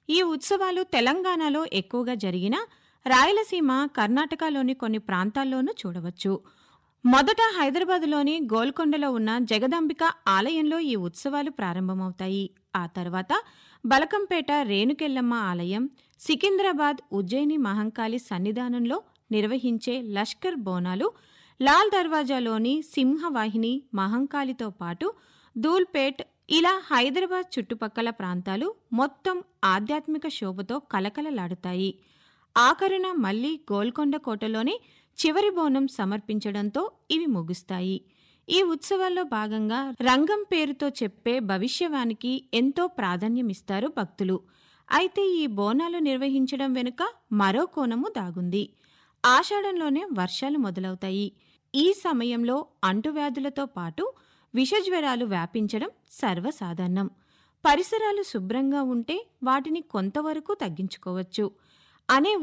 ఈ ఉత్సవాలు తెలంగాణలో ఎక్కువగా జరిగిన రాయలసీమ కర్ణాటకలోని కొన్ని ప్రాంతాల్లోనూ చూడవచ్చు మొదట హైదరాబాద్లోని గోల్కొండలో ఉన్న జగదాంబిక ఆలయంలో ఈ ఉత్సవాలు ప్రారంభమవుతాయి ఆ తర్వాత బలకంపేట రేణుకెల్లమ్మ ఆలయం సికింద్రాబాద్ ఉజ్జయిని మహంకాళి సన్నిధానంలో నిర్వహించే లష్కర్ బోనాలు లాల్ దర్వాజాలోని సింహవాహిని మహంకాళితో పాటు దూల్పేట్ ఇలా హైదరాబాద్ చుట్టుపక్కల ప్రాంతాలు మొత్తం ఆధ్యాత్మిక శోభతో కలకలలాడుతాయి ఆఖరున మళ్లీ గోల్కొండ కోటలోనే చివరి బోనం సమర్పించడంతో ఇవి ముగుస్తాయి ఈ ఉత్సవాల్లో భాగంగా రంగం పేరుతో చెప్పే భవిష్యవానికి ఎంతో ప్రాధాన్యమిస్తారు భక్తులు అయితే ఈ బోనాలు నిర్వహించడం వెనుక మరో కోణము దాగుంది ఆషాఢంలోనే వర్షాలు మొదలవుతాయి ఈ సమయంలో అంటువ్యాధులతో పాటు విషజ్వరాలు వ్యాపించడం సర్వసాధారణం పరిసరాలు శుభ్రంగా ఉంటే వాటిని కొంతవరకు తగ్గించుకోవచ్చు అనే